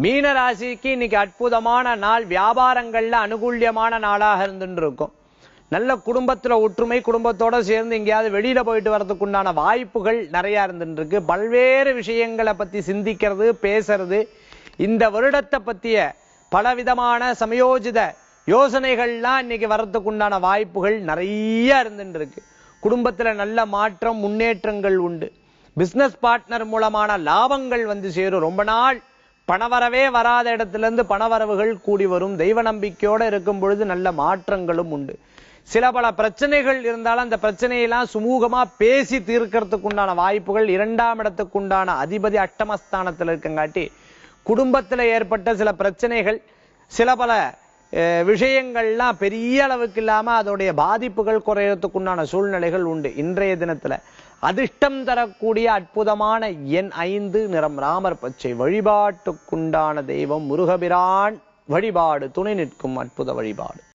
மீன ராசிக்கு இன்னைக்கு அற்புதமான நாள் வியாபாரங்கள்ல அனுகூல்யமான நாளாக இருந்துட்டு இருக்கும் நல்ல குடும்பத்துல ஒற்றுமை குடும்பத்தோட சேர்ந்து எங்கேயாவது வெளியில போயிட்டு வர்றதுக்கு உண்டான வாய்ப்புகள் நிறைய இருந்துட்டு இருக்கு பல்வேறு விஷயங்களை பத்தி சிந்திக்கிறது பேசுறது இந்த வருடத்தை பத்திய பலவிதமான சமயோஜித யோசனைகள்லாம் இன்னைக்கு வர்றதுக்கு உண்டான வாய்ப்புகள் நிறைய இருந்துட்டு இருக்கு குடும்பத்துல நல்ல மாற்றம் முன்னேற்றங்கள் உண்டு பிசினஸ் பார்ட்னர் மூலமான லாபங்கள் வந்து சேரும் ரொம்ப நாள் பணவரவே வராத இடத்துல இருந்து பணவரவுகள் கூடி வரும் தெய்வ நம்பிக்கையோட இருக்கும் பொழுது நல்ல மாற்றங்களும் உண்டு சில பல பிரச்சனைகள் இருந்தாலும் அந்த பிரச்சனையெல்லாம் சுமூகமா பேசி தீர்க்கறதுக்கு உண்டான வாய்ப்புகள் இரண்டாம் இடத்துக்கு உண்டான அதிபதி அட்டமஸ்தானத்துல இருக்கங்காட்டி குடும்பத்துல ஏற்பட்ட சில பிரச்சனைகள் சில பல அஹ், விஷயங்கள்லாம் பெரிய அளவுக்கு இல்லாம அதோடைய பாதிப்புகள் குறையறதுக்கு உண்டான சூழ்நிலைகள் உண்டு இன்றைய தினத்துல அதிர்ஷ்டம் தரக்கூடிய அற்புதமான எண் ஐந்து நிறம் ராமர் பச்சை வழிபாட்டுக்குண்டான தெய்வம் முருகபிரான் வழிபாடு துணை நிற்கும் அற்புத வழிபாடு